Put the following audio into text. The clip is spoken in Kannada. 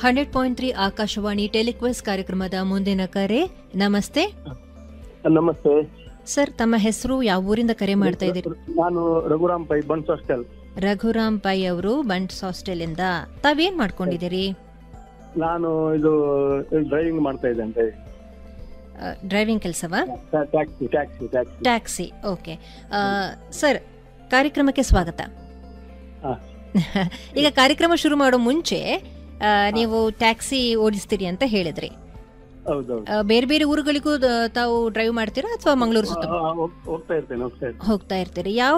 ಹಂಡ್ರೆಡ್ ಪಾಯಿಂಟ್ ತ್ರೀ ಆಕಾಶವಾಣಿ ಟೆಲಿಕ್ವೆಸ್ ಕಾರ್ಯಕ್ರಮದ ಮುಂದಿನ ಕರೆ ನಮಸ್ತೆ ನಮಸ್ತೆ ಸರ್ ತಮ್ಮ ಹೆಸರು ಯಾವ ಊರಿಂದ ಕರೆ ಮಾಡ್ತಾ ಇದ್ದೀರಿ ನಾನು ರಘುರಾಮ್ ಪೈ ಬನ್ಸ್ ಹಾಸ್ಟೆಲ್ ರಘುರಾಮ್ ಪೈ ಅವರು ಬಂಟ್ಸ್ ಹಾಸ್ಟೆಲ್ ಇಂದ ತಾವೇನ್ ಮಾಡ್ಕೊಂಡಿದ್ದೀರಿ ನಾನು ಇದು ಡ್ರೈವಿಂಗ್ ಮಾಡ್ತಾ ಇದ್ದೆ ಅಂತ ಡ್ರೈವಿಂಗ್ ಕೆಲಸವಾ taxi taxi taxi taxi okay sir ಕಾರ್ಯಕ್ರಮಕ್ಕೆ ಸ್ವಾಗತ ಹಾ. ಈಗ ಕಾರ್ಯಕ್ರಮ ಶುರು ಮಾಡೋ ಮುಂಚೆ ಆ, ನೀವು ಟ್ಯಾಕ್ಸಿ ಓಡಿಸ್ತೀರಿ ಅಂತ ಹೇಳಿದ್ರಿ ಹೌದೌದು ಆ, ಬೇರೆ ಬೇರೆ ಊರುಗಳಿಗೂ ದ- ತಾವು ಡ್ರೈವ್ ಮಾಡ್ತೀರಾ ಅಥವಾ ಮಂಗಳೂರು ಸುತ್ತ ಹೋಗ್ತಾ ಇರ್ತೇನೆ ಹೋಗ್ತಾ ಇರ್ತೇನೆ ಹೋಗ್ತಾ ಇರ್ತೀರಿ ಯಾವ